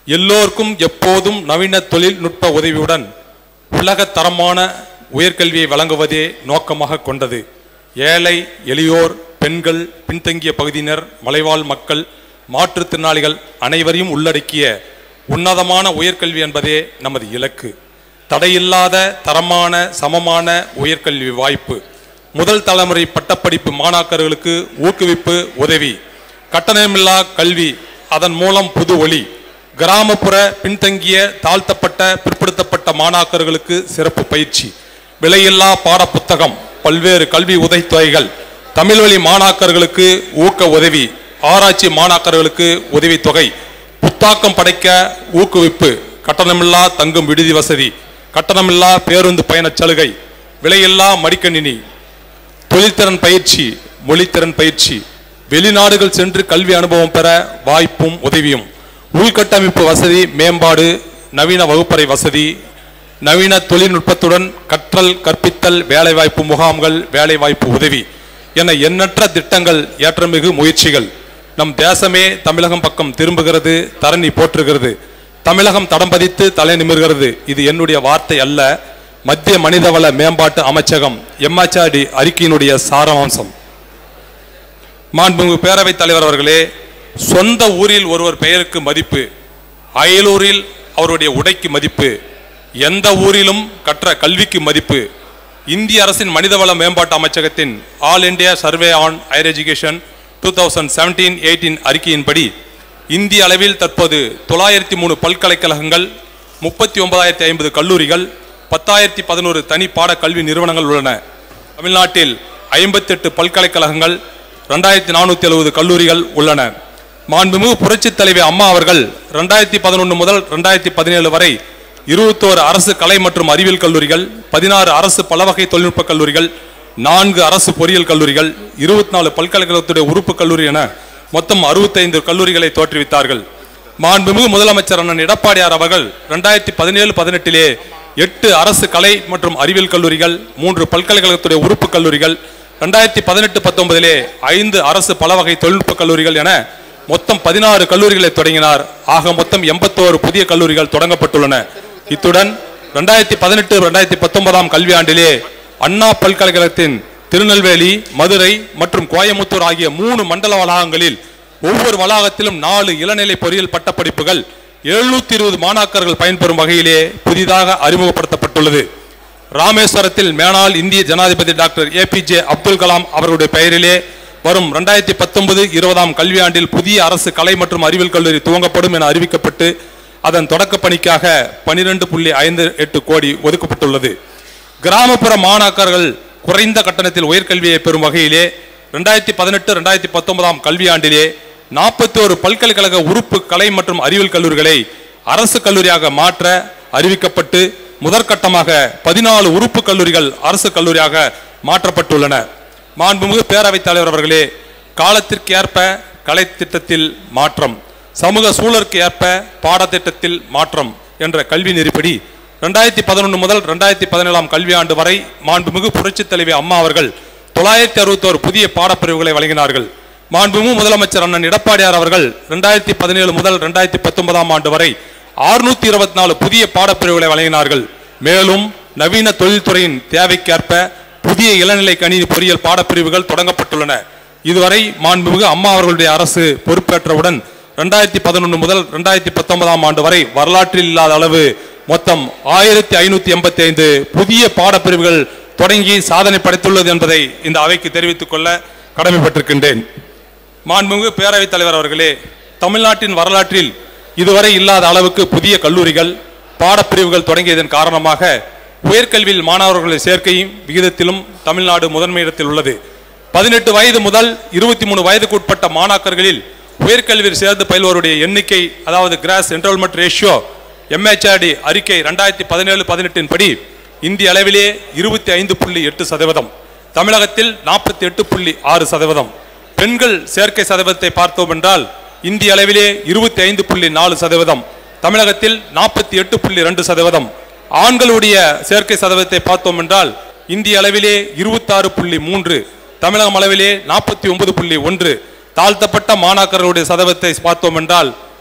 எல்லோருக்கும் எப்போதும் நவீன தொழில்நுட்ப உதவியுடன் உலக தரமான உயர்கல்வியை வழங்குவதே நோக்கமாக கொண்டது ஏழை எளியோர் பெண்கள் பின்தங்கிய பகுதியினர் மலைவாழ் மக்கள் மாற்றுத்திறனாளிகள் அனைவரையும் உள்ளடக்கிய உன்னதமான உயர்கல்வி என்பதே நமது இலக்கு தடையில்லாத தரமான சமமான உயர்கல்வி வாய்ப்பு முதல் தலைமுறை பட்டப்படிப்பு மாணாக்கர்களுக்கு ஊக்குவிப்பு உதவி கட்டணமில்லா கல்வி அதன் மூலம் புது ஒளி கிராமப்புற பின்தங்கிய தாழ்த்தப்பட்ட பிற்படுத்தப்பட்ட மாணாக்கர்களுக்கு சிறப்பு பயிற்சி விலையில்லா பாடப்புத்தகம் பல்வேறு கல்வி உதவித்தொகைகள் தமிழ் வழி மாணாக்கர்களுக்கு ஊக்க உதவி ஆராய்ச்சி மாணாக்கர்களுக்கு உதவித்தொகை புத்தாக்கம் படைக்க ஊக்குவிப்பு கட்டணமில்லா தங்கும் விடுதி வசதி கட்டணமில்லா பேருந்து பயணச் சலுகை விலையில்லா மடிக்கணினி தொழில்திறன் பயிற்சி மொழித்திறன் பயிற்சி வெளிநாடுகள் சென்று கல்வி அனுபவம் பெற வாய்ப்பும் உதவியும் உள்கட்டமைப்பு வசதி மேம்பாடு நவீன வகுப்பறை வசதி நவீன தொழில்நுட்பத்துடன் கற்றல் கற்பித்தல் வேலைவாய்ப்பு முகாம்கள் வேலைவாய்ப்பு உதவி என எண்ணற்ற திட்டங்கள் ஏற்றமிகு முயற்சிகள் நம் தேசமே தமிழகம் பக்கம் திரும்புகிறது தரணி போற்றுகிறது தமிழகம் தடம் பதித்து தலை நிமிர்கிறது இது என்னுடைய வார்த்தை அல்ல மத்திய மனிதவள மேம்பாட்டு அமைச்சகம் எம்ஹெச்ஆர்டி அறிக்கையினுடைய சாராம்சம் மாண்புமிகு பேரவைத் தலைவர் அவர்களே சொந்த ஊரில் ஒருவர் பெயருக்கு மதிப்பு அயலூரில் அவருடைய உடைக்கு மதிப்பு எந்த ஊரிலும் கற்ற கல்விக்கு மதிப்பு இந்திய அரசின் மனிதவள மேம்பாட்டு அமைச்சகத்தின் all India survey on higher education two thousand seventeen eighteen அறிக்கையின்படி இந்திய அளவில் தற்போது தொள்ளாயிரத்தி மூணு பல்கலைக்கழகங்கள் முப்பத்தி ஒன்பதாயிரத்தி ஐம்பது கல்லூரிகள் பத்தாயிரத்தி பதினோரு தனி பாட கல்வி நிறுவனங்கள் உள்ளன தமிழ்நாட்டில் ஐம்பத்தெட்டு பல்கலைக்கழகங்கள் ரெண்டாயிரத்தி நானூற்றி எழுபது கல்லூரிகள் உள்ளன மாண்புமிகு புரட்சித் தலைவி அம்மா அவர்கள் ரெண்டாயிரத்தி பதினொன்று முதல் ரெண்டாயிரத்தி பதினேழு வரை இருபத்தோரு அரசு கலை மற்றும் அறிவியல் கல்லூரிகள் பதினாறு அரசு பலவகை தொழில்நுட்ப கல்லூரிகள் நான்கு அரசு பொறியியல் கல்லூரிகள் இருபத்தி நாலு பல்கலைக்கழகத்துடைய உறுப்பு கல்லூரி என மொத்தம் அறுபத்தைந்து கல்லூரிகளை தோற்றுவித்தார்கள் மாண்புமிகு முதலமைச்சர் அண்ணன் எடப்பாடியார் அவர்கள் ரெண்டாயிரத்தி பதினேழு பதினெட்டிலே எட்டு அரசு கலை மற்றும் அறிவியல் கல்லூரிகள் மூன்று பல்கலைக்கழகத்துடைய உறுப்பு கல்லூரிகள் ரெண்டாயிரத்தி பதினெட்டு பத்தொன்பதிலே ஐந்து அரசு பலவகை தொழில்நுட்ப கல்லூரிகள் என மொத்தம் பதினாறு கல்லூரிகளை தொடங்கினார் ஆக மொத்தம் எண்பத்தோரு புதிய கல்லூரிகள் தொடங்கப்பட்டுள்ளன இத்துடன் ரெண்டாயிரத்தி பதினெட்டு ரெண்டாயிரத்தி பத்தொன்பதாம் கல்வியாண்டிலே அண்ணா பல்கலைக்கழகத்தின் திருநெல்வேலி மதுரை மற்றும் கோயமுத்தூர் ஆகிய மூணு மண்டல வளாகங்களில் ஒவ்வொரு வளாகத்திலும் நாலு இளநிலை பொறியியல் பட்டப்படிப்புகள் எழுநூத்தி இருபது மாணாக்கர்கள் பயன்பெறும் வகையிலே புதிதாக அறிமுகப்படுத்தப்பட்டுள்ளது ராமேஸ்வரத்தில் மேனாள் இந்திய ஜனாதிபதி டாக்டர் ஏபிஜே அப்துல் கலாம் அவர்களுடைய பெயரிலே வரும் ரெண்டாயிரத்தி பத்தொன்பது இருபதாம் கல்வியாண்டில் புதிய அரசு கலை மற்றும் அறிவியல் கல்லூரி துவங்கப்படும் என அறிவிக்கப்பட்டு அதன் தொடக்க பணிக்காக பனிரெண்டு புள்ளி ஐந்து எட்டு கோடி ஒதுக்கப்பட்டுள்ளது கிராமப்புற மாணாக்கர்கள் குறைந்த கட்டணத்தில் உயர்கல்வியை பெறும் வகையிலே ரெண்டாயிரத்தி பதினெட்டு ரெண்டாயிரத்தி பத்தொன்பதாம் கல்வியாண்டிலே நாற்பத்தி ஒரு பல்கலைக்கழக உறுப்பு கலை மற்றும் அறிவியல் கல்லூரிகளை அரசு கல்லூரியாக மாற்ற அறிவிக்கப்பட்டு முதற்கட்டமாக பதினாலு உறுப்பு கல்லூரிகள் அரசு கல்லூரியாக மாற்றப்பட்டுள்ளன மாண்புமிகு பேரவைத் தலைவர் அவர்களே காலத்திற்கு ஏற்ப கலை திட்டத்தில் மாற்றம் சமூக சூழலுக்கு ஏற்ப பாடத்திட்டத்தில் மாற்றம் என்ற கல்வி நெறிப்படி ரெண்டாயிரத்தி பதினொன்று முதல் ரெண்டாயிரத்தி பதினேழாம் கல்வியாண்டு வரை மாண்புமிகு புரட்சித் தலைவி அம்மா அவர்கள் தொள்ளாயிரத்தி அறுபத்தோரு புதிய பாடப்பிரிவுகளை வழங்கினார்கள் மாண்புமிகு முதலமைச்சர் அண்ணன் எடப்பாடியார் அவர்கள் ரெண்டாயிரத்தி பதினேழு முதல் ரெண்டாயிரத்தி பத்தொன்பதாம் ஆண்டு வரை அறுநூத்தி இருபத்தி நாலு புதிய பாடப்பிரிவுகளை வழங்கினார்கள் மேலும் நவீன தொழில்துறையின் தேவைக்கேற்ப புதிய இளநிலை கணினி பொறியியல் பாடப்பிரிவுகள் தொடங்கப்பட்டுள்ளன இதுவரை மாண்புமிகு அம்மா அவர்களுடைய அரசு பொறுப்பேற்றவுடன் ரெண்டாயிரத்தி பதினொன்று முதல் ரெண்டாயிரத்தி பத்தொன்பதாம் ஆண்டு வரை வரலாற்றில் இல்லாத அளவு மொத்தம் ஆயிரத்தி ஐநூத்தி எண்பத்தி ஐந்து புதிய பாடப்பிரிவுகள் தொடங்கி சாதனை படைத்துள்ளது என்பதை இந்த அவைக்கு தெரிவித்துக் கொள்ள கடமைப்பட்டிருக்கின்றேன் மாண்புமிகு பேரவைத் தலைவர் அவர்களே தமிழ்நாட்டின் வரலாற்றில் இதுவரை இல்லாத அளவுக்கு புதிய கல்லூரிகள் பாடப்பிரிவுகள் தொடங்கியதன் காரணமாக உயர்கல்வியில் மாணவர்களை சேர்க்கையும் விகிதத்திலும் தமிழ்நாடு முதன்மை இடத்தில் உள்ளது பதினெட்டு வயது முதல் இருபத்தி மூணு வயதுக்கு உட்பட்ட மாணாக்கர்களில் உயர்கல்வியில் சேர்ந்து பயில்வோருடைய எண்ணிக்கை அதாவது கிராஸ் என்ரோல்மெண்ட் ரேஷியோ எம்ஹெச்ஆர்டி அறிக்கை ரெண்டாயிரத்தி பதினேழு பதினெட்டின் படி இந்திய அளவிலே இருபத்தி ஐந்து புள்ளி எட்டு சதவீதம் தமிழகத்தில் நாற்பத்தி எட்டு புள்ளி ஆறு சதவீதம் பெண்கள் சேர்க்கை சதவீதத்தை பார்த்தோம் என்றால் இந்திய அளவிலே இருபத்தி ஐந்து புள்ளி நாலு சதவீதம் தமிழகத்தில் நாற்பத்தி எட்டு புள்ளி ரெண்டு சதவீதம் ஆண்களுடைய சேர்க்கை சதவீதத்தை பார்த்தோம் என்றால் இந்திய அளவிலே இருபத்தாறு புள்ளி மூன்று தமிழகம் அளவிலே நாற்பத்தி ஒன்பது புள்ளி ஒன்று தாழ்த்தப்பட்ட மாணாக்கர்களுடைய சதவீதத்தை பார்த்தோம் என்றால்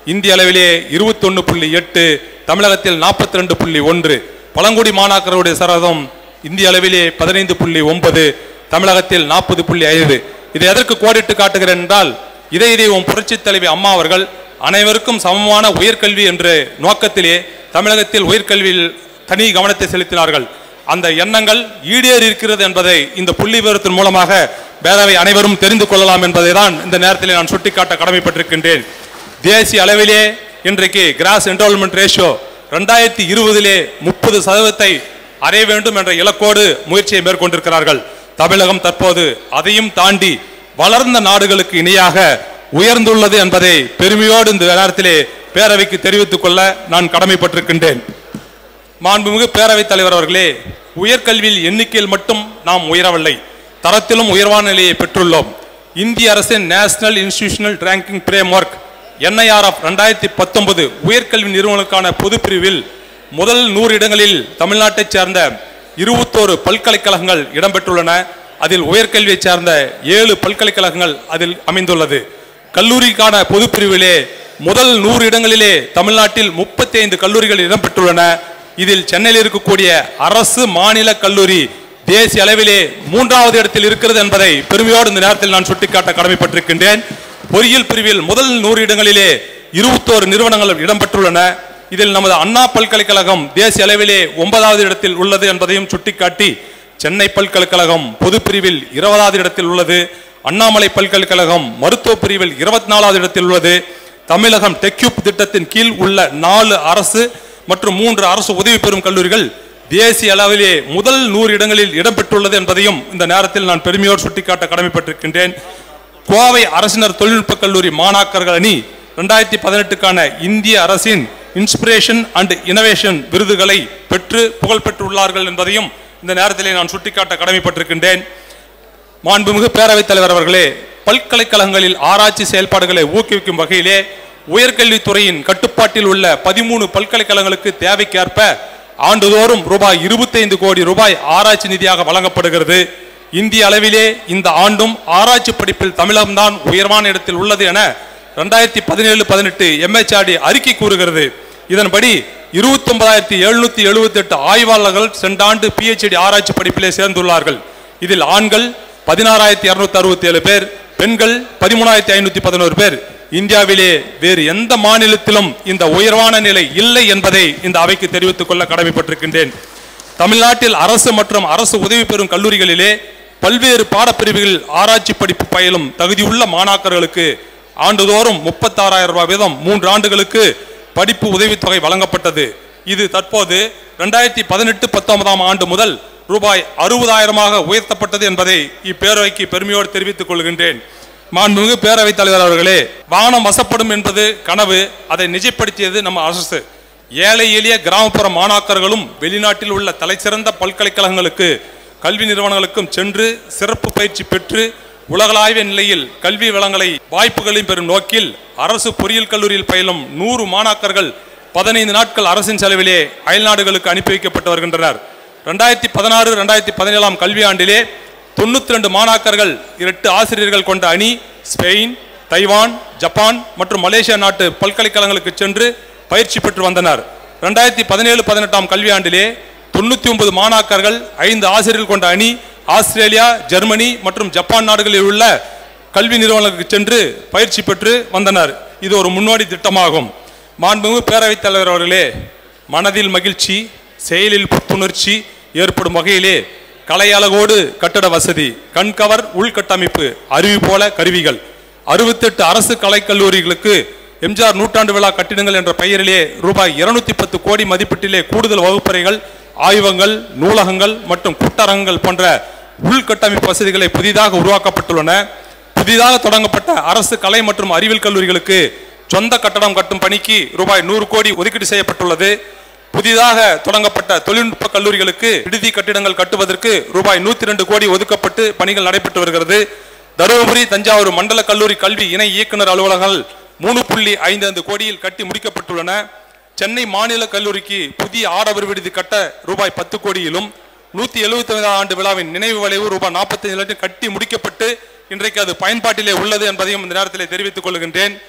இந்திய அளவிலே இருபத்தொன்னு புள்ளி எட்டு தமிழகத்தில் நாற்பத்தி ரெண்டு புள்ளி ஒன்று பழங்குடி மாணாக்கருடைய சதவீதம் இந்திய அளவிலே பதினைந்து புள்ளி ஒன்பது தமிழகத்தில் நாற்பது புள்ளி ஐந்து இதை எதற்கு கோடிட்டு காட்டுகிறேன் என்றால் இதய தெய்வம் புரட்சித் தலைவி அம்மா அவர்கள் அனைவருக்கும் சமமான உயர்கல்வி என்ற நோக்கத்திலே தமிழகத்தில் உயர்கல்வியில் தனி கவனத்தை செலுத்தினார்கள் அந்த எண்ணங்கள் ஈடேறி இருக்கிறது என்பதை இந்த புள்ளி விவரத்தின் மூலமாக பேரவை அனைவரும் தெரிந்து கொள்ளலாம் என்பதை தான் இந்த நேரத்தில் நான் சுட்டிக்காட்ட கடமைப்பட்டிருக்கின்றேன் தேசிய அளவிலே இன்றைக்கு கிராஸ் என்ரோல்மெண்ட் ரேஷியோ ரெண்டாயிரத்தி இருபதிலே முப்பது சதவீதத்தை அடைய வேண்டும் என்ற இலக்கோடு முயற்சியை மேற்கொண்டிருக்கிறார்கள் தமிழகம் தற்போது அதையும் தாண்டி வளர்ந்த நாடுகளுக்கு இணையாக உயர்ந்துள்ளது என்பதை பெருமையோடு இந்த நேரத்திலே பேரவைக்கு தெரிவித்துக் கொள்ள நான் கடமைப்பட்டிருக்கின்றேன் மாண்புமிகு பேரவைத் தலைவர் அவர்களே உயர்கல்வியில் எண்ணிக்கையில் மட்டும் நாம் உயரவில்லை தரத்திலும் உயர்வான நிலையை பெற்றுள்ளோம் இந்திய அரசின் national institutional ranking framework NIRF ரெண்டாயிரத்தி பத்தொன்பது உயர்கல்வி நிறுவனங்களுக்கான பொது பிரிவில் முதல் நூறு இடங்களில் தமிழ்நாட்டைச் சேர்ந்த இருபத்தோரு பல்கலைக்கழகங்கள் இடம்பெற்றுள்ளன அதில் உயர்கல்வியைச் சேர்ந்த ஏழு பல்கலைக்கழகங்கள் அதில் அமைந்துள்ளது கல்லூரிக்கான பொது பிரிவிலே முதல் நூறு இடங்களிலே தமிழ்நாட்டில் முப்பத்தி ஐந்து கல்லூரிகள் இடம்பெற்றுள்ளன இதில் சென்னையில் இருக்கக்கூடிய அரசு மாநில கல்லூரி தேசிய அளவிலே மூன்றாவது இடத்தில் இருக்கிறது என்பதை பெருமையோடு இந்த நேரத்தில் நான் சுட்டிக்காட்ட கடமைப்பட்டிருக்கின்றேன் பொறியியல் பிரிவில் முதல் நூறு இடங்களிலே இருபத்தோரு நிறுவனங்கள் இடம்பெற்றுள்ளன இதில் நமது அண்ணா பல்கலைக்கழகம் தேசிய அளவிலே ஒன்பதாவது இடத்தில் உள்ளது என்பதையும் சுட்டிக்காட்டி சென்னை பல்கலைக்கழகம் பொது பிரிவில் இருபதாவது இடத்தில் உள்ளது அண்ணாமலை பல்கலைக்கழகம் மருத்துவ பிரிவில் இருபத்தி நாலாவது இடத்தில் உள்ளது தமிழகம் டெக்யூப் திட்டத்தின் கீழ் உள்ள நாலு அரசு மற்றும் மூன்று அரசு உதவி பெறும் கல்லூரிகள் தேசிய அளவிலே முதல் நூறு இடங்களில் இடம்பெற்றுள்ளது என்பதையும் இந்த நேரத்தில் நான் பெருமையோடு சுட்டிக்காட்ட கடமைப்பட்டிருக்கின்றேன் கோவை அரசினர் தொழில்நுட்ப கல்லூரி மாணாக்கர்கள் அணி ரெண்டாயிரத்தி பதினெட்டுக்கான இந்திய அரசின் இன்ஸ்பிரேஷன் அண்ட் இனோவேஷன் விருதுகளை பெற்று புகழ் பெற்றுள்ளார்கள் என்பதையும் இந்த நேரத்திலே நான் சுட்டிக்காட்ட கடமைப்பட்டிருக்கின்றேன் மாண்புமிகு பேரவைத் தலைவர் அவர்களே பல்கலைக்கழகங்களில் ஆராய்ச்சி செயல்பாடுகளை ஊக்குவிக்கும் வகையிலே உயர்கல்வித்துறையின் கட்டுப்பாட்டில் உள்ள பதிமூணு பல்கலைக்கழகங்களுக்கு தேவைக்கேற்ப ஆண்டுதோறும் ரூபாய் 25 கோடி ரூபாய் ஆராய்ச்சி நிதியாக வழங்கப்படுகிறது இந்திய அளவிலே இந்த ஆண்டும் ஆராய்ச்சி படிப்பில் தமிழகம்தான் உயர்வான இடத்தில் உள்ளது என ரெண்டாயிரத்தி பதினேழு பதினெட்டு எம்ஹெச்ஆர்டி அறிக்கை கூறுகிறது இதன்படி இருபத்தி ஒன்பதாயிரத்தி எழுநூத்தி எழுபத்தி எட்டு ஆய்வாளர்கள் சென்ற ஆண்டு பிஹெச்டி ஆராய்ச்சி படிப்பிலே சேர்ந்துள்ளார்கள் இதில் ஆண்கள் பதினாறாயிரத்தி இருநூத்தி அறுபத்தி ஏழு பேர் பெண்கள் பதிமூணாயிரத்தி ஐநூத்தி பதினோரு பேர் இந்தியாவிலே வேறு எந்த மாநிலத்திலும் இந்த உயர்வான நிலை இல்லை என்பதை இந்த அவைக்கு தெரிவித்துக் கொள்ள கடமைப்பட்டிருக்கின்றேன் தமிழ்நாட்டில் அரசு மற்றும் அரசு உதவி பெறும் கல்லூரிகளிலே பல்வேறு பாடப்பிரிவுகளில் ஆராய்ச்சி படிப்பு பயிலும் தகுதியுள்ள மாணாக்கர்களுக்கு ஆண்டுதோறும் முப்பத்தாறாயிரம் ரூபாய் வீதம் மூன்று ஆண்டுகளுக்கு படிப்பு உதவித்தொகை வழங்கப்பட்டது இது தற்போது ரெண்டாயிரத்தி பதினெட்டு பத்தொன்பதாம் ஆண்டு முதல் ரூபாய் அறுபதாயிரமாக உயர்த்தப்பட்டது என்பதை இப்பேரவைக்கு பெருமையோடு தெரிவித்துக் கொள்கின்றேன் மாண்புமிகு பேரவைத் தலைவர் அவர்களே வானம் வசப்படும் என்பது கனவு அதை நிஜப்படுத்தியது நம்ம அரசு ஏழை எளிய கிராமப்புற மாணாக்கர்களும் வெளிநாட்டில் உள்ள தலைசிறந்த பல்கலைக்கழகங்களுக்கு கல்வி நிறுவனங்களுக்கும் சென்று சிறப்பு பயிற்சி பெற்று உலகளாவிய நிலையில் கல்வி வளங்களை வாய்ப்புகளையும் பெறும் நோக்கில் அரசு பொறியியல் கல்லூரியில் பயிலும் நூறு மாணாக்கர்கள் பதினைந்து நாட்கள் அரசின் செலவிலே அயல்நாடுகளுக்கு அனுப்பி வைக்கப்பட்டு வருகின்றனர் ரெண்டாயிரத்தி பதினாறு ரெண்டாயிரத்தி பதினேழாம் கல்வியாண்டிலே தொண்ணூத்தி ரெண்டு மாணாக்கர்கள் எட்டு ஆசிரியர்கள் கொண்ட அணி ஸ்பெயின் தைவான் ஜப்பான் மற்றும் மலேசியா நாட்டு பல்கலைக்கழகங்களுக்கு சென்று பயிற்சி பெற்று வந்தனர் ரெண்டாயிரத்தி பதினேழு பதினெட்டாம் கல்வியாண்டிலே தொண்ணூத்தி ஒன்பது மாணாக்கர்கள் ஐந்து ஆசிரியர்கள் கொண்ட அணி ஆஸ்திரேலியா ஜெர்மனி மற்றும் ஜப்பான் நாடுகளில் உள்ள கல்வி நிறுவனங்களுக்கு சென்று பயிற்சி பெற்று வந்தனர் இது ஒரு முன்னோடி திட்டமாகும் மாண்புமிகு பேரவைத் தலைவர் அவர்களே மனதில் மகிழ்ச்சி செயலில் புத்துணர்ச்சி ஏற்படும் வகையிலே கலை அழகோடு கட்டட வசதி கண்கவர் உள்கட்டமைப்பு அருவி போல கருவிகள் அறுபத்தெட்டு அரசு கலைக்கல்லூரிகளுக்கு எம்ஜிஆர் நூற்றாண்டு விழா கட்டிடங்கள் என்ற பெயரிலே ரூபாய் இருநூத்தி பத்து கோடி மதிப்பீட்டிலே கூடுதல் வகுப்பறைகள் ஆய்வகங்கள் நூலகங்கள் மற்றும் கூட்டரங்கங்கள் போன்ற உள்கட்டமைப்பு வசதிகளை புதிதாக உருவாக்கப்பட்டுள்ளன புதிதாக தொடங்கப்பட்ட அரசு கலை மற்றும் அறிவியல் கல்லூரிகளுக்கு சொந்த கட்டடம் கட்டும் பணிக்கு ரூபாய் நூறு கோடி ஒதுக்கீடு செய்யப்பட்டுள்ளது புதிதாக தொடங்கப்பட்ட தொழில்நுட்ப கல்லூரிகளுக்கு விடுதி கட்டிடங்கள் கட்டுவதற்கு ரூபாய் நூத்தி ரெண்டு கோடி ஒதுக்கப்பட்டு பணிகள் நடைபெற்று வருகிறது தருமபுரி தஞ்சாவூர் மண்டல கல்லூரி கல்வி இணை இயக்குனர் அலுவலகங்கள் மூணு புள்ளி ஐந்து கோடியில் கட்டி முடிக்கப்பட்டுள்ளன சென்னை மாநில கல்லூரிக்கு புதிய ஆடவர் விடுதி கட்ட ரூபாய் பத்து கோடியிலும் நூத்தி எழுபத்தி ஐந்தாம் ஆண்டு விழாவின் நினைவு வளைவு ரூபாய் நாற்பத்தி லட்சம் கட்டி முடிக்கப்பட்டு இன்றைக்கு அது பயன்பாட்டிலே உள்ளது என்பதையும் இந்த நேரத்தில் தெரிவித்துக் கொள்கின்றேன்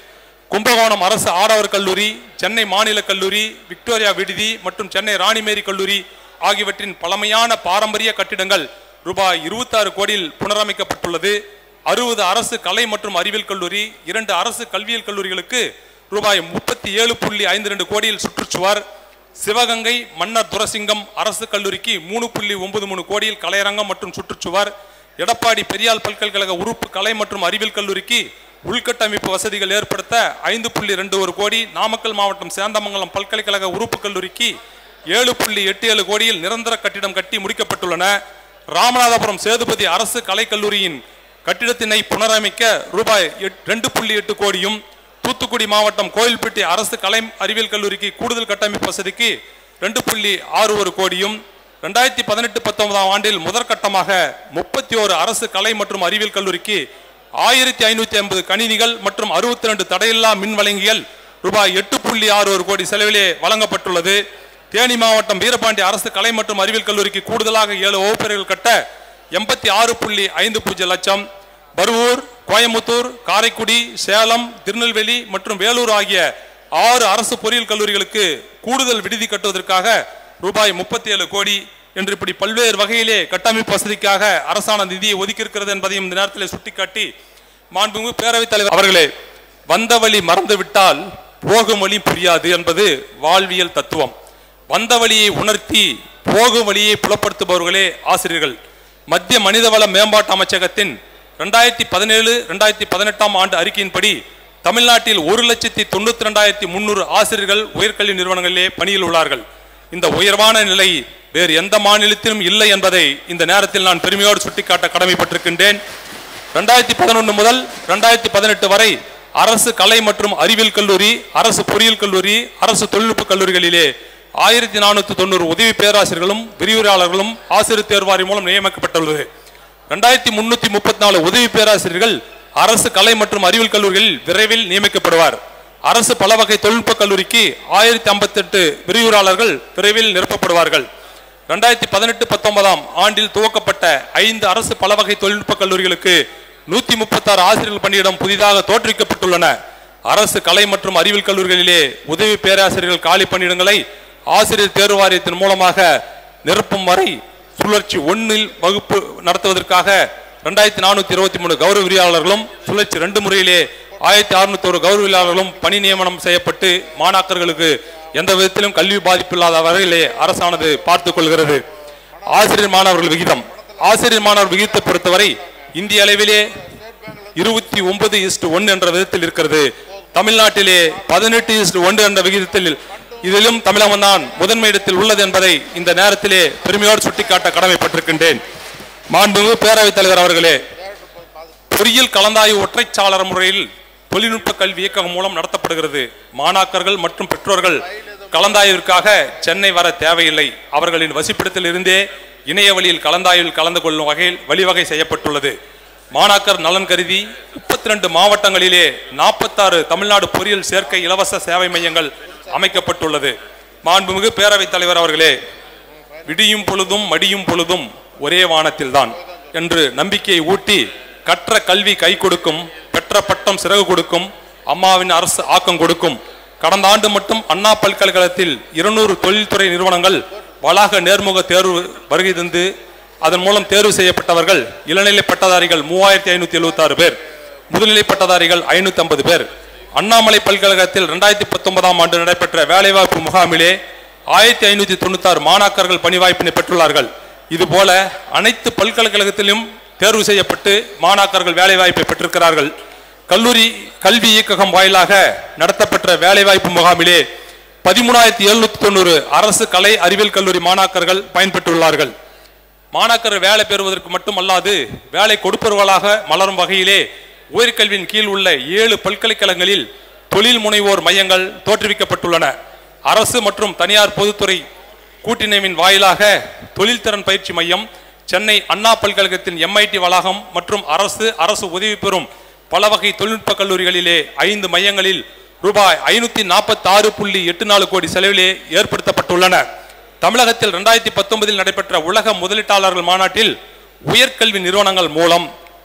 கும்பகோணம் அரசு ஆடவர் கல்லூரி சென்னை மாநில கல்லூரி விக்டோரியா விடுதி மற்றும் சென்னை ராணிமேரி கல்லூரி ஆகியவற்றின் பழமையான பாரம்பரிய கட்டிடங்கள் ரூபாய் 26 கோடியில் புனரமைக்கப்பட்டுள்ளது அறுபது அரசு கலை மற்றும் அறிவியல் கல்லூரி இரண்டு அரசு கல்வியியல் கல்லூரிகளுக்கு ரூபாய் முப்பத்தி ஏழு புள்ளி ஐந்து ரெண்டு கோடியில் சுற்றுச்சுவர் சிவகங்கை மன்னர் துரசிங்கம் அரசு கல்லூரிக்கு மூணு புள்ளி ஒன்பது மூணு கோடியில் கலையரங்கம் மற்றும் சுற்றுச்சுவர் எடப்பாடி பெரியார் பல்கலைக்கழக உறுப்பு கலை மற்றும் அறிவியல் கல்லூரிக்கு உள்கட்டமைப்பு வசதிகள் ஏற்படுத்த ஐந்து புள்ளி ரெண்டு ஒரு கோடி நாமக்கல் மாவட்டம் சேந்தமங்கலம் பல்கலைக்கழக உறுப்பு கல்லூரிக்கு ஏழு புள்ளி எட்டு ஏழு கோடியில் நிரந்தர கட்டிடம் கட்டி முடிக்கப்பட்டுள்ளன ராமநாதபுரம் சேதுபதி அரசு கலைக்கல்லூரியின் கட்டிடத்தினை புனரமைக்க ரூபாய் ரெண்டு புள்ளி எட்டு கோடியும் தூத்துக்குடி மாவட்டம் கோயில்பட்டி அரசு கலை அறிவியல் கல்லூரிக்கு கூடுதல் கட்டமைப்பு வசதிக்கு ரெண்டு புள்ளி ஆறு ஒரு கோடியும் ரெண்டாயிரத்தி பதினெட்டு பத்தொன்பதாம் ஆண்டில் முதற்கட்டமாக முப்பத்தி ஓரு அரசு கலை மற்றும் அறிவியல் கல்லூரிக்கு ஆயிரத்தி ஐநூத்தி ஐம்பது கணினிகள் மற்றும் அறுபத்தி ரெண்டு தடையில்லா மின் வழங்கியல் ரூபாய் எட்டு புள்ளி ஆறு ஒரு கோடி செலவிலே வழங்கப்பட்டுள்ளது தேனி மாவட்டம் வீரபாண்டி அரசு கலை மற்றும் அறிவியல் கல்லூரிக்கு கூடுதலாக ஏழு வகுப்பறைகள் கட்ட எண்பத்தி ஆறு புள்ளி ஐந்து பூஜ்ஜியம் லட்சம் பருவூர் கோயம்புத்தூர் காரைக்குடி சேலம் திருநெல்வேலி மற்றும் வேலூர் ஆகிய ஆறு அரசு பொறியியல் கல்லூரிகளுக்கு கூடுதல் விடுதி கட்டுவதற்காக ரூபாய் முப்பத்தி ஏழு கோடி என்று இப்படி பல்வேறு வகையிலே கட்டமைப்பு வசதிக்காக அரசான நிதியை ஒதுக்கியிருக்கிறது என்பதையும் இந்த நேரத்தில் சுட்டிக்காட்டி மாண்புமிகு பேரவைத் தலைவர் அவர்களே வந்த வழி மறந்துவிட்டால் போகும் வழி புரியாது என்பது வாழ்வியல் தத்துவம் வந்த வழியை உணர்த்தி போகும் வழியை புலப்படுத்துபவர்களே ஆசிரியர்கள் மத்திய மனிதவள மேம்பாட்டு அமைச்சகத்தின் ரெண்டாயிரத்தி பதினேழு ரெண்டாயிரத்தி பதினெட்டாம் ஆண்டு அறிக்கையின்படி தமிழ்நாட்டில் ஒரு லட்சத்தி தொண்ணூத்தி ரெண்டாயிரத்தி முன்னூறு ஆசிரியர்கள் உயர்கல்வி நிறுவனங்களிலே பணியில் உள்ளார்கள் இந்த உயர்வான நிலை வேறு எந்த மாநிலத்திலும் இல்லை என்பதை இந்த நேரத்தில் நான் பெருமையோடு சுட்டிக்காட்ட கடமைப்பட்டிருக்கின்றேன் ரெண்டாயிரத்தி பதினொன்று முதல் ரெண்டாயிரத்தி பதினெட்டு வரை அரசு கலை மற்றும் அறிவியல் கல்லூரி அரசு பொறியியல் கல்லூரி அரசு தொழில்நுட்ப கல்லூரிகளிலே ஆயிரத்தி நானூற்றி தொண்ணூறு உதவி பேராசிரியர்களும் விரிவுரையாளர்களும் ஆசிரியர் தேர்வாரி மூலம் நியமிக்கப்பட்டுள்ளது ரெண்டாயிரத்தி முன்னூத்தி முப்பத்தி நாலு உதவி பேராசிரியர்கள் அரசு கலை மற்றும் அறிவியல் கல்லூரிகளில் விரைவில் நியமிக்கப்படுவார் அரசு பல வகை தொழில்நுட்ப கல்லூரிக்கு ஆயிரத்தி ஐம்பத்தி எட்டு விரிவுரையாளர்கள் விரைவில் நிரப்பப்படுவார்கள் ரெண்டாயிரத்தி பதினெட்டு பத்தொன்பதாம் ஆண்டில் துவக்கப்பட்ட ஐந்து அரசு பல வகை தொழில்நுட்ப கல்லூரிகளுக்கு நூத்தி முப்பத்தாறு ஆசிரியர்கள் பணியிடம் புதிதாக தோற்றுவிக்கப்பட்டுள்ளன அரசு கலை மற்றும் அறிவியல் கல்லூரிகளிலே உதவி பேராசிரியர்கள் காலி பணியிடங்களை ஆசிரியர் தேர்வு வாரியத்தின் மூலமாக நிரப்பும் வரை சுழற்சி ஒன்னில் வகுப்பு நடத்துவதற்காக ரெண்டாயிரத்தி நானூத்தி இருபத்தி மூணு கௌரவ விரிவாளர்களும் சுழற்சி ரெண்டு முறையிலே ஆயிரத்தி அறுநூத்தி ஒரு கௌரவ விரிவாளர்களும் பணி நியமனம் செய்யப்பட்டு மாணாக்கர்களுக்கு எந்த விதத்திலும் கல்வி பாதிப்பில்லாத வகையிலே அரசானது பார்த்துக் கொள்கிறது ஆசிரியர் மாணவர்கள் விகிதம் ஆசிரியர் மாணவர் விகிதத்தை பொறுத்தவரை இந்திய அளவிலே இருபத்தி ஒன்பது இஸ்டு ஒன்று என்ற விதத்தில் இருக்கிறது தமிழ்நாட்டிலே பதினெட்டு இஸ்டு ஒன்று என்ற விகிதத்தில் இதிலும் தமிழகம் தான் முதன்மை இடத்தில் உள்ளது என்பதை இந்த நேரத்திலே பெருமையோடு சுட்டிக்காட்ட கடமைப்பட்டிருக்கின்றேன் மாண்புமிகு பேரவைத் தலைவர் அவர்களே பொறியியல் கலந்தாய்வு ஒற்றைச்சாளர முறையில் தொழில்நுட்ப கல்வி இயக்ககம் மூலம் நடத்தப்படுகிறது மாணாக்கர்கள் மற்றும் பெற்றோர்கள் கலந்தாய்விற்காக சென்னை வர தேவையில்லை அவர்களின் வசிப்பிடத்தில் இருந்தே இணைய வழியில் கலந்தாய்வில் கலந்து கொள்ளும் வகையில் வழிவகை செய்யப்பட்டுள்ளது மாணாக்கர் நலன் கருதி முப்பத்தி ரெண்டு மாவட்டங்களிலே நாற்பத்தாறு தமிழ்நாடு பொறியியல் சேர்க்கை இலவச சேவை மையங்கள் அமைக்கப்பட்டுள்ளது மாண்புமிகு பேரவைத் தலைவர் அவர்களே விடியும் பொழுதும் மடியும் பொழுதும் ஒரே வானத்தில்தான் என்று நம்பிக்கையை ஊட்டி கற்ற கல்வி கை கொடுக்கும் பெற்ற பட்டம் சிறகு கொடுக்கும் அம்மாவின் அரசு ஆக்கம் கொடுக்கும் கடந்த ஆண்டு மட்டும் அண்ணா பல்கலைக்கழகத்தில் இருநூறு தொழில்துறை நிறுவனங்கள் வளாக நேர்முக தேர்வு வருகை தந்து அதன் மூலம் தேர்வு செய்யப்பட்டவர்கள் இளநிலை பட்டதாரிகள் மூவாயிரத்தி ஐநூத்தி எழுபத்தி ஆறு பேர் முதுநிலை பட்டதாரிகள் ஐநூத்தி ஐம்பது பேர் அண்ணாமலை பல்கழகத்தில் ரெண்டாயிரத்தி பத்தொன்பதாம் ஆண்டு நடைபெற்ற வேலைவாய்ப்பு முகாமிலே ஆயிரத்தி ஐநூத்தி தொண்ணூத்தாறு மாணாக்கர்கள் பணி வாய்ப்பினை பெற்றுள்ளார்கள் இதுபோல அனைத்து பல்கலைக்கழகத்திலும் தேர்வு செய்யப்பட்டு மாணாக்கர்கள் வேலைவாய்ப்பை பெற்றிருக்கிறார்கள் கல்லூரி கல்வி இயக்ககம் வாயிலாக நடத்தப்பெற்ற வேலைவாய்ப்பு முகாமிலே பதிமூணாயிரத்தி எழுநூத்தி தொண்ணூறு அரசு கலை அறிவியல் கல்லூரி மாணாக்கர்கள் பயன்பெற்றுள்ளார்கள் மாணாக்கர் வேலை பெறுவதற்கு மட்டுமல்லாது வேலை கொடுப்பவர்களாக மலரும் வகையிலே உயர்கல்வியின் கீழ் உள்ள ஏழு பல்கலைக்கழகங்களில் தொழில் முனைவோர் மையங்கள் தோற்றுவிக்கப்பட்டுள்ளன அரசு மற்றும் தனியார் பொதுத்துறை கூட்டிணைவின் வாயிலாக தொழில்திறன் பயிற்சி மையம் சென்னை அண்ணா பல்கழகத்தின் எம்ஐடி வளாகம் மற்றும் அரசு அரசு உதவி பெறும் பல வகை தொழில்நுட்ப கல்லூரிகளிலே ஐந்து மையங்களில் ரூபாய் ஐநூத்தி நாற்பத்தி ஆறு புள்ளி எட்டு நாலு கோடி செலவிலே ஏற்படுத்தப்பட்டுள்ளன தமிழகத்தில் ரெண்டாயிரத்தி பத்தொன்பதில் நடைபெற்ற உலக முதலீட்டாளர்கள் மாநாட்டில் உயர்கல்வி நிறுவனங்கள் மூலம்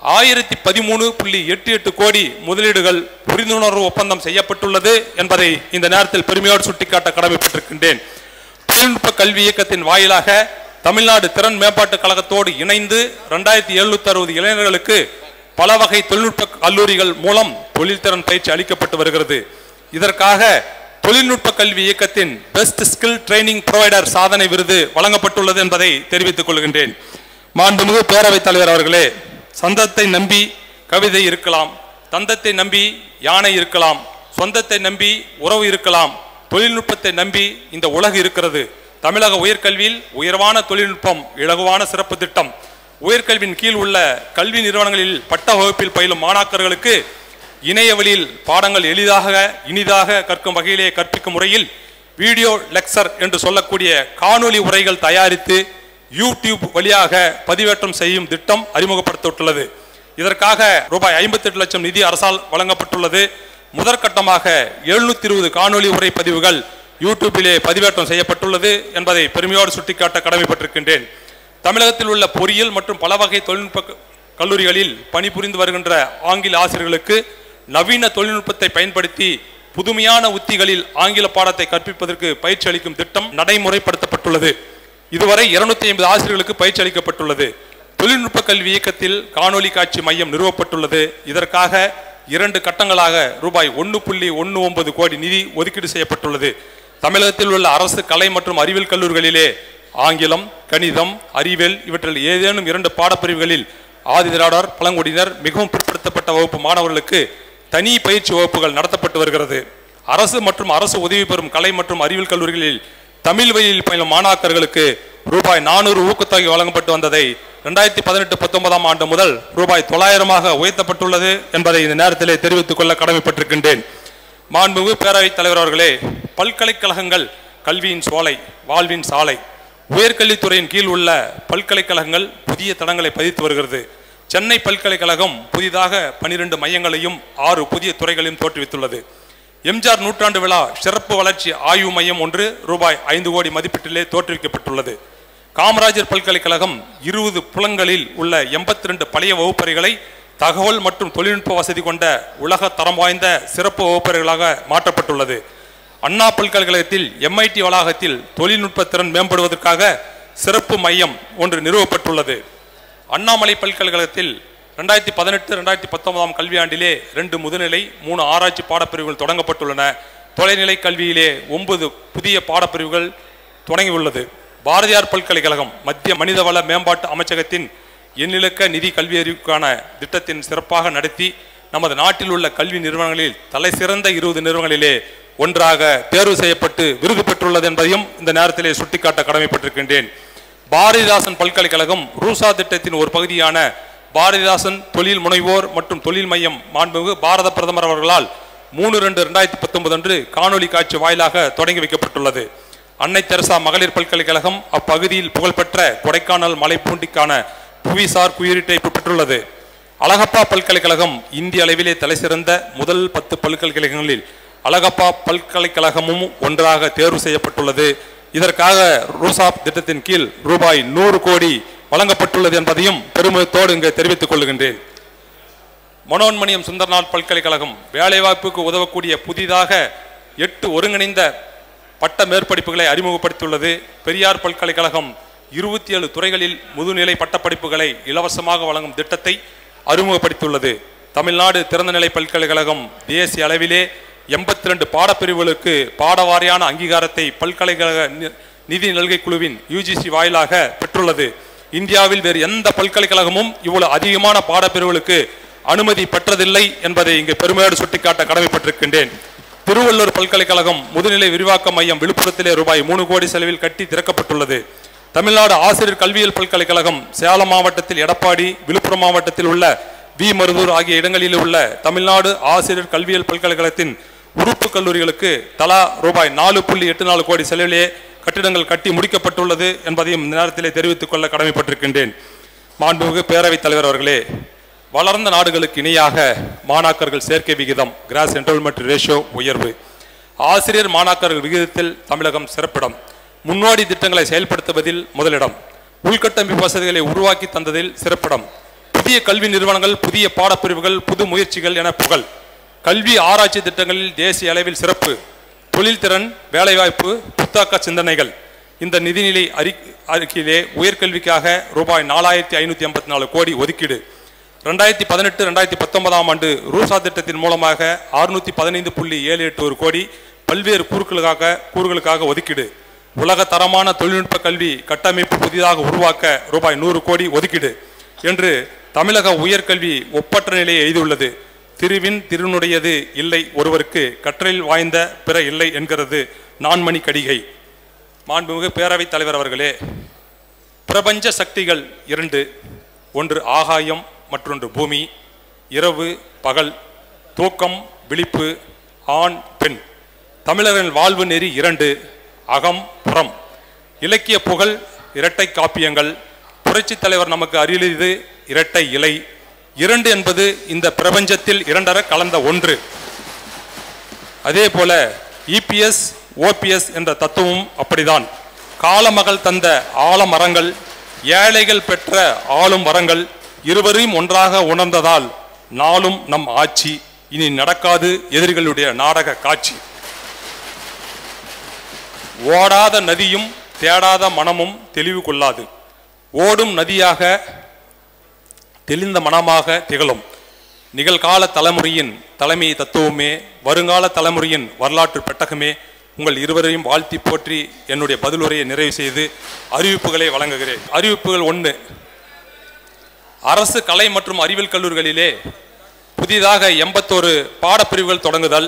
ஆயிரத்தி பதிமூணு புள்ளி எட்டு எட்டு கோடி முதலீடுகள் புரிந்துணர்வு ஒப்பந்தம் செய்யப்பட்டுள்ளது என்பதை இந்த நேரத்தில் பெருமையோடு சுட்டிக்காட்ட கடமைப்பட்டிருக்கின்றேன் தொழில்நுட்ப கல்வி இயக்கத்தின் வாயிலாக தமிழ்நாடு திறன் மேம்பாட்டுக் கழகத்தோடு இணைந்து ரெண்டாயிரத்தி எழுநூத்தி அறுபது இளைஞர்களுக்கு பல வகை தொழில்நுட்ப கல்லூரிகள் மூலம் தொழில்திறன் பயிற்சி அளிக்கப்பட்டு வருகிறது இதற்காக தொழில்நுட்ப கல்வி இயக்கத்தின் பெஸ்ட் ஸ்கில் ட்ரைனிங் ப்ரொவைடர் சாதனை விருது வழங்கப்பட்டுள்ளது என்பதை தெரிவித்துக் கொள்கின்றேன் மாண்புமிகு பேரவைத் தலைவர் அவர்களே சந்தத்தை நம்பி கவிதை இருக்கலாம் தந்தத்தை நம்பி யானை இருக்கலாம் சொந்தத்தை நம்பி உறவு இருக்கலாம் தொழில்நுட்பத்தை நம்பி இந்த உலகு இருக்கிறது தமிழக உயர்கல்வியில் உயர்வான தொழில்நுட்பம் இலகுவான சிறப்பு திட்டம் உயர்கல்வியின் கீழ் உள்ள கல்வி நிறுவனங்களில் பட்ட வகுப்பில் பயிலும் மாணாக்கர்களுக்கு இணைய வழியில் பாடங்கள் எளிதாக இனிதாக கற்கும் வகையிலே கற்பிக்கும் முறையில் வீடியோ லெக்சர் என்று சொல்லக்கூடிய காணொளி உரைகள் தயாரித்து யூடியூப் வழியாக பதிவேற்றம் செய்யும் திட்டம் அறிமுகப்படுத்தப்பட்டுள்ளது இதற்காக ரூபாய் ஐம்பத்தி எட்டு லட்சம் நிதி அரசால் வழங்கப்பட்டுள்ளது முதற்கட்டமாக எழுநூத்தி இருபது காணொளி உரை பதிவுகள் யூடியூபிலே பதிவேற்றம் செய்யப்பட்டுள்ளது என்பதை பெருமையோடு சுட்டிக்காட்ட கடமைப்பட்டிருக்கின்றேன் தமிழகத்தில் உள்ள பொறியியல் மற்றும் பல வகை தொழில்நுட்ப க- கல்லூரிகளில் பணிபுரிந்து வருகின்ற ஆங்கில ஆசிரியர்களுக்கு நவீன தொழில்நுட்பத்தை பயன்படுத்தி புதுமையான உத்திகளில் ஆங்கில பாடத்தை கற்பிப்பதற்கு பயிற்சி அளிக்கும் திட்டம் நடைமுறைப்படுத்தப்பட்டுள்ளது இதுவரை இருநூத்தி ஐம்பது ஆசிரியர்களுக்கு பயிற்சி அளிக்கப்பட்டுள்ளது தொழில்நுட்ப கல்வி இயக்கத்தில் காணொளி காட்சி மையம் நிறுவப்பட்டுள்ளது இதற்காக இரண்டு கட்டங்களாக ரூபாய் ஒன்று புள்ளி ஒன்று ஒன்பது கோடி நிதி ஒதுக்கீடு செய்யப்பட்டுள்ளது தமிழகத்தில் உள்ள அரசு கலை மற்றும் அறிவியல் கல்லூரிகளிலே ஆங்கிலம் கணிதம் அறிவியல் இவற்றில் ஏதேனும் இரண்டு பாடப்பிரிவுகளில் ஆதிதிராடர் பழங்குடியினர் மிகவும் பிற்படுத்தப்பட்ட வகுப்பு மாணவர்களுக்கு தனி பயிற்சி வகுப்புகள் நடத்தப்பட்டு வருகிறது அரசு மற்றும் அரசு உதவி பெறும் கலை மற்றும் அறிவியல் கல்லூரிகளில் தமிழ் வழியில் பயிலும் மாணாக்கர்களுக்கு ரூபாய் நானூறு ஊக்கத்தொகை வழங்கப்பட்டு வந்ததை ரெண்டாயிரத்தி பதினெட்டு பத்தொன்பதாம் ஆண்டு முதல் ரூபாய் தொள்ளாயிரமாக உயர்த்தப்பட்டுள்ளது என்பதை இந்த நேரத்திலே தெரிவித்துக் கொள்ள கடமைப்பட்டிருக்கின்றேன் மாண்புமிகு பேரவைத் தலைவர் அவர்களே பல்கலைக்கழகங்கள் கல்வியின் சோலை வாழ்வின் சாலை உயர்கல்வித்துறையின் கீழ் உள்ள பல்கலைக்கழகங்கள் புதிய தடங்களை பதித்து வருகிறது சென்னை பல்கலைக்கழகம் புதிதாக பனிரெண்டு மையங்களையும் ஆறு புதிய துறைகளையும் தோற்றுவித்துள்ளது எம்ஜிஆர் நூற்றாண்டு விழா சிறப்பு வளர்ச்சி ஆய்வு மையம் ஒன்று ரூபாய் ஐந்து கோடி மதிப்பீட்டிலே தோற்றுவிக்கப்பட்டுள்ளது காமராஜர் பல்கலைக்கழகம் இருபது புலங்களில் உள்ள எண்பத்தி ரெண்டு பழைய வகுப்பறைகளை தகவல் மற்றும் தொழில்நுட்ப வசதி கொண்ட உலக தரம் வாய்ந்த சிறப்பு வகுப்பறைகளாக மாற்றப்பட்டுள்ளது அண்ணா பல்கலைக்கழகத்தில் எம்ஐடி வளாகத்தில் தொழில்நுட்ப திறன் மேம்படுவதற்காக சிறப்பு மையம் ஒன்று நிறுவப்பட்டுள்ளது அண்ணாமலை பல்கலைக்கழகத்தில் ரெண்டாயிரத்தி பதினெட்டு ரெண்டாயிரத்தி பத்தொன்பதாம் கல்வியாண்டிலே ரெண்டு முதுநிலை மூணு ஆராய்ச்சி பாடப்பிரிவுகள் தொடங்கப்பட்டுள்ளன தொலைநிலை கல்வியிலே ஒன்பது புதிய பாடப்பிரிவுகள் தொடங்கியுள்ளது பாரதியார் பல்கலைக்கழகம் மத்திய மனிதவள மேம்பாட்டு அமைச்சகத்தின் எண்ணிலக்க நிதி கல்வி அறிவுக்கான திட்டத்தின் சிறப்பாக நடத்தி நமது நாட்டில் உள்ள கல்வி நிறுவனங்களில் தலை சிறந்த இருபது நிறுவனங்களிலே ஒன்றாக தேர்வு செய்யப்பட்டு விருது பெற்றுள்ளது என்பதையும் இந்த நேரத்திலே சுட்டிக்காட்ட கடமைப்பட்டிருக்கின்றேன் பாரதிதாசன் பல்கலைக்கழகம் ரூசா திட்டத்தின் ஒரு பகுதியான பாரதிதாசன் தொழில் முனைவோர் மற்றும் தொழில் மையம் மாண்புமிகு பாரத பிரதமர் அவர்களால் மூணு ரெண்டு ரெண்டாயிரத்தி பத்தொன்பது அன்று காணொலி காட்சி வாயிலாக தொடங்கி வைக்கப்பட்டுள்ளது அன்னை தெரசா மகளிர் பல்கலைக்கழகம் அப்பகுதியில் புகழ்பெற்ற கொடைக்கானல் மலைப்பூண்டிக்கான புவிசார் குறியீட்டை பெற்றுள்ளது அழகப்பா பல்கலைக்கழகம் இந்திய அளவிலே தலைசிறந்த முதல் பத்து பல்கலைக்கழகங்களில் அழகப்பா பல்கலைக்கழகமும் ஒன்றாக தேர்வு செய்யப்பட்டுள்ளது இதற்காக ரூசாப் திட்டத்தின் கீழ் ரூபாய் நூறு கோடி வழங்கப்பட்டுள்ளது என்பதையும் பெருமிதத்தோடு இங்கு தெரிவித்துக் கொள்கின்றேன் மனோன்மணியம் சுந்தர்நாத் பல்கலைக்கழகம் வேலைவாய்ப்புக்கு உதவக்கூடிய புதிதாக எட்டு ஒருங்கிணைந்த பட்ட மேற்படிப்புகளை அறிமுகப்படுத்தியுள்ளது பெரியார் பல்கலைக்கழகம் இருபத்தி ஏழு துறைகளில் முதுநிலை பட்டப்படிப்புகளை இலவசமாக வழங்கும் திட்டத்தை அறிமுகப்படுத்தியுள்ளது தமிழ்நாடு திறந்தநிலை பல்கலைக்கழகம் தேசிய அளவிலே எண்பத்தி ரெண்டு பாடப்பிரிவுகளுக்கு பாடவாரியான அங்கீகாரத்தை பல்கலைக்கழக நி- நிதி நல்கை குழுவின் யுஜிசி வாயிலாக பெற்றுள்ளது இந்தியாவில் வேறு எந்த பல்கலைக்கழகமும் இவ்வளவு அதிகமான பாடப்பிரிவுகளுக்கு அனுமதி பெற்றதில்லை என்பதை இங்கு பெருமையோடு சுட்டிக்காட்ட கடமைப்பட்டிருக்கின்றேன் திருவள்ளூர் பல்கலைக்கழகம் முதுநிலை விரிவாக்க மையம் விழுப்புரத்திலே ரூபாய் மூணு கோடி செலவில் கட்டி திறக்கப்பட்டுள்ளது தமிழ்நாடு ஆசிரியர் கல்வியியல் பல்கலைக்கழகம் சேலம் மாவட்டத்தில் எடப்பாடி விழுப்புரம் மாவட்டத்தில் உள்ள வி மருதூர் ஆகிய இடங்களில் உள்ள தமிழ்நாடு ஆசிரியர் கல்வியியல் பல்கலைக்கழகத்தின் உறுப்பு கல்லூரிகளுக்கு தலா ரூபாய் நாலு புள்ளி எட்டு நாலு கோடி செலவிலே கட்டிடங்கள் கட்டி முடிக்கப்பட்டுள்ளது என்பதையும் இந்த நேரத்திலே தெரிவித்துக் கொள்ள கடமைப்பட்டிருக்கின்றேன் மாண்புமிகு பேரவைத் தலைவர் அவர்களே வளர்ந்த நாடுகளுக்கு இணையாக மாணாக்கர்கள் சேர்க்கை விகிதம் கிராஸ் என்ரோல்மெண்ட் ரேஷியோ உயர்வு ஆசிரியர் மாணாக்கர்கள் விகிதத்தில் தமிழகம் சிறப்பிடம் முன்னோடி திட்டங்களை செயல்படுத்துவதில் முதலிடம் உள்கட்டமைப்பு வசதிகளை உருவாக்கி தந்ததில் சிறப்பிடம் புதிய கல்வி நிறுவனங்கள் புதிய பாடப்பிரிவுகள் புது முயற்சிகள் என புகழ் கல்வி ஆராய்ச்சி திட்டங்களில் தேசிய அளவில் சிறப்பு தொழில்திறன் வேலைவாய்ப்பு புத்தாக்க சிந்தனைகள் இந்த நிதிநிலை அறி அறிக்கையிலே உயர்கல்விக்காக ரூபாய் நாலாயிரத்தி ஐநூற்றி ஐம்பத்தி நாலு கோடி ஒதுக்கீடு ரெண்டாயிரத்தி பதினெட்டு ரெண்டாயிரத்தி பத்தொன்பதாம் ஆண்டு ரூசா திட்டத்தின் மூலமாக அறுநூத்தி பதினைந்து புள்ளி ஏழு எட்டு ஒரு கோடி பல்வேறு கூறுகளுக்காக கூறுகளுக்காக ஒதுக்கீடு உலக தரமான தொழில்நுட்ப கல்வி கட்டமைப்பு புதிதாக உருவாக்க ரூபாய் நூறு கோடி ஒதுக்கீடு என்று தமிழக உயர்கல்வி ஒப்பற்ற நிலையை எய்துள்ளது திருவின் திருனுடையது இல்லை ஒருவருக்கு கற்றலில் வாய்ந்த பிற இல்லை என்கிறது நான்மணி கடிகை மாண்புமிகு பேரவைத் தலைவர் அவர்களே பிரபஞ்ச சக்திகள் இரண்டு ஒன்று ஆகாயம் மற்றொன்று பூமி இரவு பகல் தூக்கம் விழிப்பு ஆண் பெண் தமிழரின் வாழ்வு நெறி இரண்டு அகம் புறம் இலக்கிய புகழ் இரட்டை காப்பியங்கள் புரட்சித் தலைவர் நமக்கு அருளியது இரட்டை இலை இரண்டு என்பது இந்த பிரபஞ்சத்தில் இரண்டர கலந்த ஒன்று அதே போல இபிஎஸ் ஓபிஎஸ் என்ற தத்துவம் அப்படிதான் காலமகள் தந்த ஆலமரங்கள் ஏழைகள் பெற்ற ஆளும் வரங்கள் இருவரையும் ஒன்றாக உணர்ந்ததால் நாளும் நம் ஆட்சி இனி நடக்காது எதிரிகளுடைய நாடக காட்சி ஓடாத நதியும் தேடாத மனமும் தெளிவு கொள்ளாது ஓடும் நதியாக தெளிந்த மனமாக திகழும் நிகழ்கால தலைமுறையின் தலைமை தத்துவமே வருங்கால தலைமுறையின் வரலாற்று பெட்டகமே உங்கள் இருவரையும் வாழ்த்தி போற்றி என்னுடைய பதிலுரையை நிறைவு செய்து அறிவிப்புகளை வழங்குகிறேன் அறிவிப்புகள் ஒன்று அரசு கலை மற்றும் அறிவியல் கல்லூரிகளிலே புதிதாக எண்பத்தோரு பாடப்பிரிவுகள் தொடங்குதல்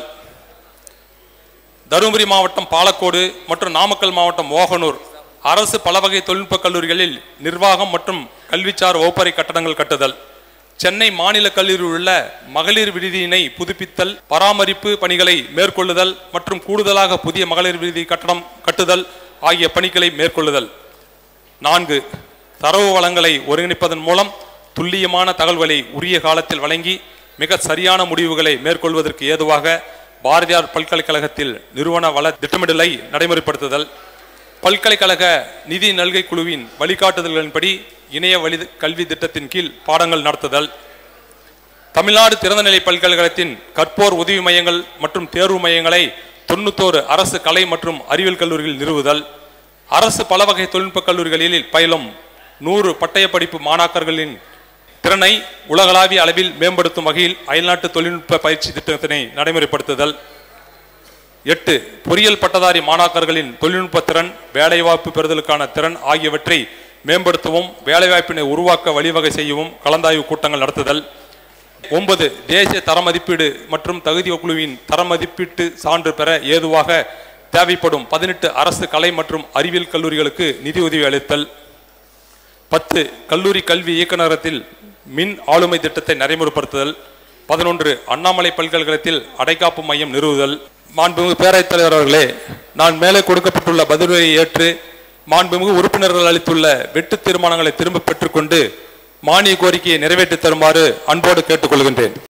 தருமபுரி மாவட்டம் பாலக்கோடு மற்றும் நாமக்கல் மாவட்டம் மோகனூர் அரசு பலவகை தொழில்நுட்ப கல்லூரிகளில் நிர்வாகம் மற்றும் கல்விசார் வகுப்பறை கட்டடங்கள் கட்டுதல் சென்னை மாநில கல்லூரியில் உள்ள மகளிர் விடுதியினை புதுப்பித்தல் பராமரிப்பு பணிகளை மேற்கொள்ளுதல் மற்றும் கூடுதலாக புதிய மகளிர் விடுதி கட்டடம் கட்டுதல் ஆகிய பணிகளை மேற்கொள்ளுதல் நான்கு தரவு வளங்களை ஒருங்கிணைப்பதன் மூலம் துல்லியமான தகவல்களை உரிய காலத்தில் வழங்கி மிக சரியான முடிவுகளை மேற்கொள்வதற்கு ஏதுவாக பாரதியார் பல்கலைக்கழகத்தில் நிறுவன வள திட்டமிடலை நடைமுறைப்படுத்துதல் பல்கலைக்கழக நிதி நல்கை குழுவின் வழிகாட்டுதல்களின்படி இணைய வழி கல்வி திட்டத்தின் கீழ் பாடங்கள் நடத்துதல் தமிழ்நாடு திறந்தநிலை பல்கலைக்கழகத்தின் கற்போர் உதவி மையங்கள் மற்றும் தேர்வு மையங்களை தொண்ணூத்தோரு அரசு கலை மற்றும் அறிவியல் கல்லூரிகளில் நிறுவுதல் அரசு பலவகை தொழில்நுட்ப கல்லூரிகளில் பயிலும் நூறு பட்டய படிப்பு மாணாக்கர்களின் திறனை உலகளாவிய அளவில் மேம்படுத்தும் வகையில் அயல்நாட்டு தொழில்நுட்ப பயிற்சி திட்டத்தினை நடைமுறைப்படுத்துதல் எட்டு பொறியியல் பட்டதாரி மாணாக்கர்களின் தொழில்நுட்ப திறன் வேலைவாய்ப்பு பெறுதலுக்கான திறன் ஆகியவற்றை மேம்படுத்தவும் வேலைவாய்ப்பினை உருவாக்க வழிவகை செய்யவும் கலந்தாய்வு கூட்டங்கள் நடத்துதல் ஒன்பது தேசிய தர மதிப்பீடு மற்றும் தகுதி குழுவின் தர மதிப்பீட்டு சான்று பெற ஏதுவாக தேவைப்படும் பதினெட்டு அரசு கலை மற்றும் அறிவியல் கல்லூரிகளுக்கு நிதியுதவி அளித்தல் பத்து கல்லூரி கல்வி இயக்குநரகத்தில் மின் ஆளுமை திட்டத்தை நடைமுறைப்படுத்துதல் பதினொன்று அண்ணாமலை பல்கலைக்கழகத்தில் அடைக்காப்பு மையம் நிறுவுதல் மாண்புமிகு பேரவைத் தலைவர் அவர்களே நான் மேலே கொடுக்கப்பட்டுள்ள பதிலுரையை ஏற்று மாண்புமிகு உறுப்பினர்கள் அளித்துள்ள வெட்டு தீர்மானங்களை திரும்ப பெற்றுக்கொண்டு மானிய கோரிக்கையை நிறைவேற்றித் தருமாறு அன்போடு கேட்டுக்கொள்கின்றேன்